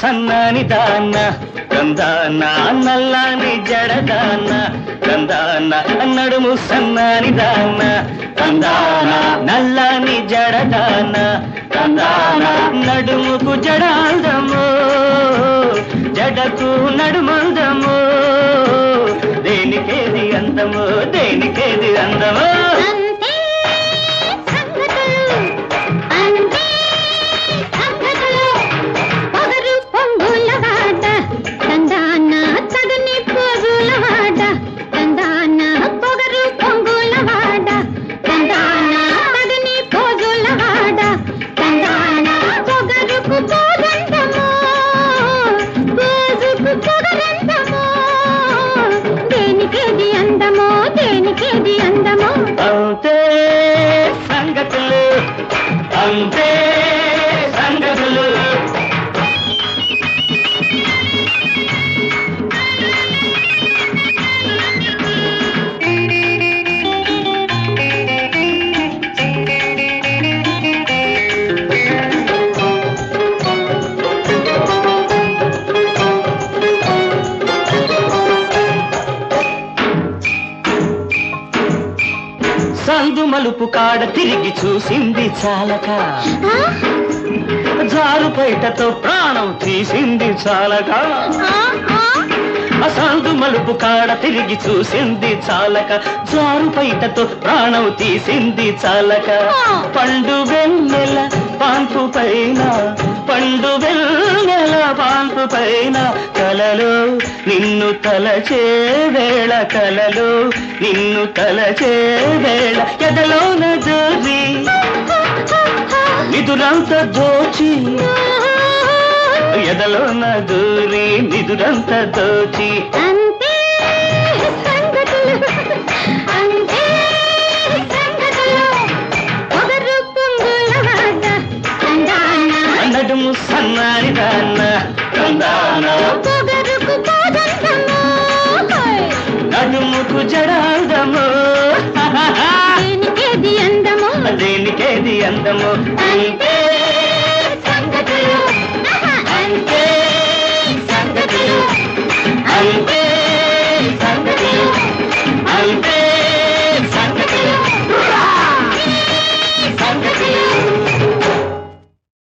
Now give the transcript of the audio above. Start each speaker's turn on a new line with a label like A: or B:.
A: సన్నాని దాన్న కందాన నల్లాని జడదాన్న కందాన నడుము సన్నాని దాన్న కందాన నల్లాని జడదాన్న కందాన నడుముకు జడాల్దము జడకు నడుమందము దేనికేది అందము దేనికేది అందము
B: అంతే సంగతులు అంతే సంగతులు పొగరు పొంగుల వాట తందాన తగని పోగుల వాట తందాన పొగరు పొంగుల వాట తందాన తగని పోగుల వాట తందాన పొగరుకు పోగంటము పోజుకు పొగరంటము దేనికేది అందమో దేనికేది అందమో
A: అంతే సంగతులు అంతే సంగతులు సందు మలుపు కాడ తిరిగి చూసింది చాలక
B: ఆ?
A: జారు బయటతో ప్రాణం తీసింది చాలక
B: ఆ? ఆ?
A: అసాందు మలుపు కాడ తిరిగి చూసింది చాలక జారు బయటతో ప్రాణం తీసింది చాలక పండు వెన్నెల పాన్పు పైన పండు వెన్నెల పాన్పు పైన కలలో నిన్ను తలచే వేళ కలలో నిన్ను తలచే వేళ ఎదలోన జోరి నిదురంత దోచి ఎదలోన దూరి నిదురంత దోచి
B: అంతే సంగతులు అంతే సంగతులు పొగరు పొంగుల వాట తందాన
A: నడుము సన్నాని దాన్న కందాన
B: పొగరుకు పోదండము
A: నడుముకు జడాదము
B: దేనికేది అందము
A: దేనికేది అందము
B: అంతే సంగతులు ఆహా, అంతే సంగతులు
A: అంతే